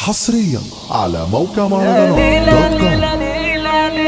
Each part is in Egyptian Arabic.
حصريا على موقع مهرجانات دوت كوم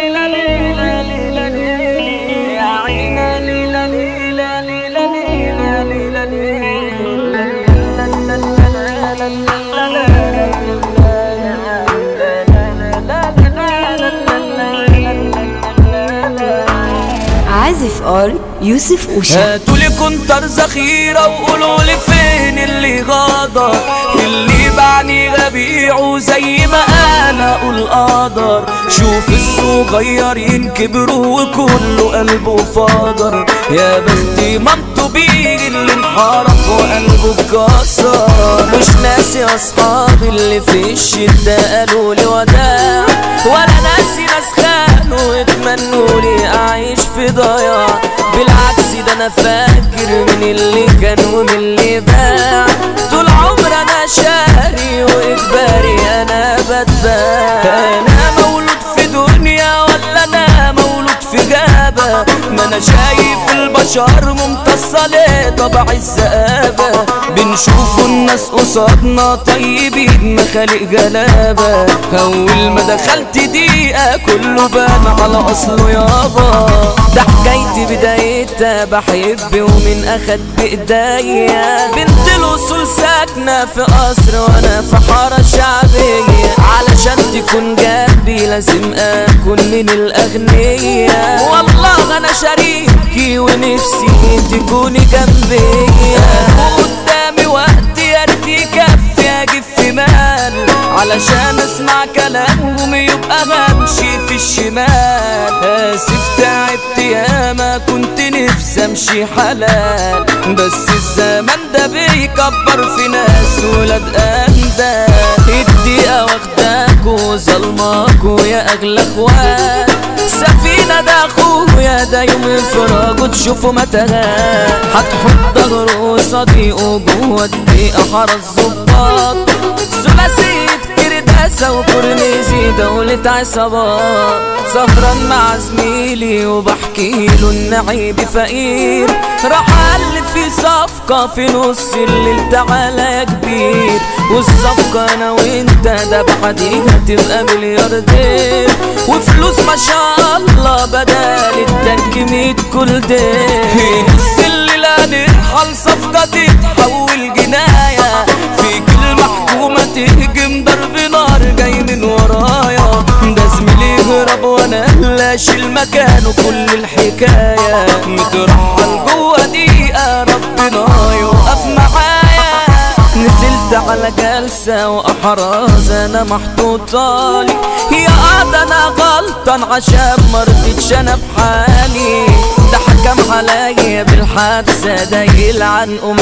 عازف ار يوسف اوشا هاتوا لي كنتر ذخيرة وقولوا لي فين اللي غدر اللي بعني غبيعه زي ما انا اقول قدر شوف الصغيرين كبروا وكله قلبه فاضر يا بختي مامته بيه اللي انحرف وقلبه اتكسر مش ناسي اصحابي اللي في الشدة قالوا لي وداع ولا ناسي ناس خانوا واتمنوا لي اعيش في ضياع بالعكس ده انا فاكر من اللي كان ومن اللي باع طول عمر انا شاري واجباري انا بتباع انا مولود في دنيا ولا انا مولود في غابة ما انا شايف البشر ممتصة ليه طبع الزقابة بنشوف الناس قصادنا طيبين مخالق جلابة اول ما دخلت دقيقة كله بان على اصله يابا ده حكايتي بدايتها بحب ومن اخد بايديا بنت الاصول ساكنة في قصر وانا في حارة شعبية علشان تكون جنبي لازم اكون من الاغنياء والله انا شريكي ونفسي تكوني جنبي قدامي وقت يا ريت يكفي اجيب في مال علشان اسمع كلامهم يبقى همشي في الشمال اسف تعبت ياما كنت نفسي امشي حلال بس الزمن ده بيكبر في ناس ولاد اندال الدقيقة واخداكوا ظلماكوا يا اغلى اخوات سفينة ده اخويا ده يوم انفراجه تشوفه متاهات هتحط ظهره صديقه جوه الدقيقة حرس ظباط ثلاثية كرداسة وكورنيزي دولة عصابات سهران مع زميلي وبحكي له ان عيبي فقير راح الف في صفقة في نص الليل تعالى يا كبير والصفقة انا وانت ده بعديها تبقى ملياردير وفلوس ما شاء الله بدل التانك ميت كل دير في نص الليل هنرحل صفقة تتحول جناية في كل محكومة تهجم ضرب نار جاي من ورايا ده زميلي هرب وانا لا اشيل مكانه كل الحكاية مترحل جوه دقيقة ربنا يوقف معايا نزلت على جلسة وأحراز أنا محطوطالي يا قعد أنا غلطان عشان مرضتش أنا بحالي ده حكم عليا بالحبسة ده يلعن أم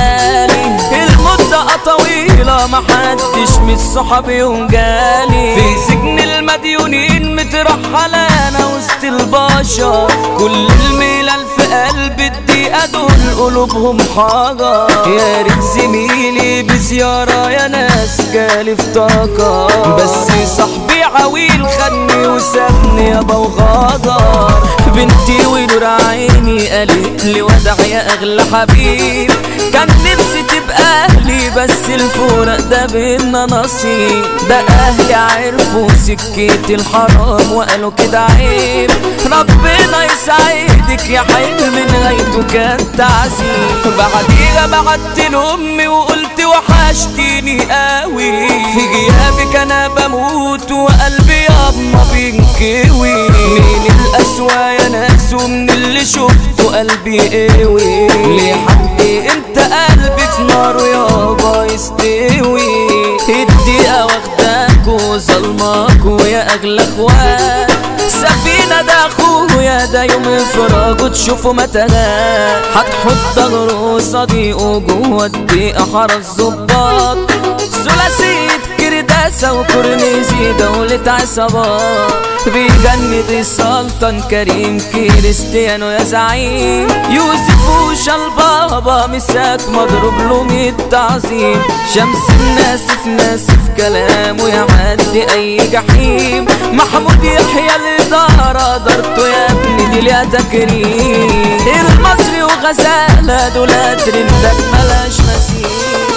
مالي المدة طويلة محدش من الصحاب يوم جالي في سجن المديونين مترحل أنا وسط البشر كل الملل في قلب الدقيقة دول قلوبهم حجر يا ريت زميلي بزيارة يا ناس جالي في طاقة بس صاحبي عويل خدني وسابني يابا وغدر بنتي ونور عيني قالت لي ودع يا اغلى حبيب كان نفسي تبقى اهلي بس الفرق ده بينا نصيب ده اهلي عرفوا سكتي الحرام وقالوا كده عيب ربنا يسعدك يا حلم نهايته كان تعذيب بعديها بعت لامي وقلت وحشتيني قوي في غيابك انا بموت وقلبي ياما بينكوي مين الاسوا يا ناس ومن اللي شفته قلبي قوي ليه حقي انت قلبي في نار يابا يستوي الدقيقة واخداك وظلماك ويا اغلى اخوات سفينة ده اخويا ده يوم انفراجه تشوفه متاهات هتحط ظهره صديقه جوه الدقيقة حرس ظباط ثلاثية كرداسة وكورنيزي دولة عصابات بيجند السلطان كريم كريستيانو يا زعيم يوسف وشا البابا مساك مضروب له مية تعظيم شمس الناس في ناس في كلامه يعدي اي جحيم محمود يحيى الادارة دارته يا ابني دي ليها تكريم المصري وغزالة دول ترندات ملاش مثيل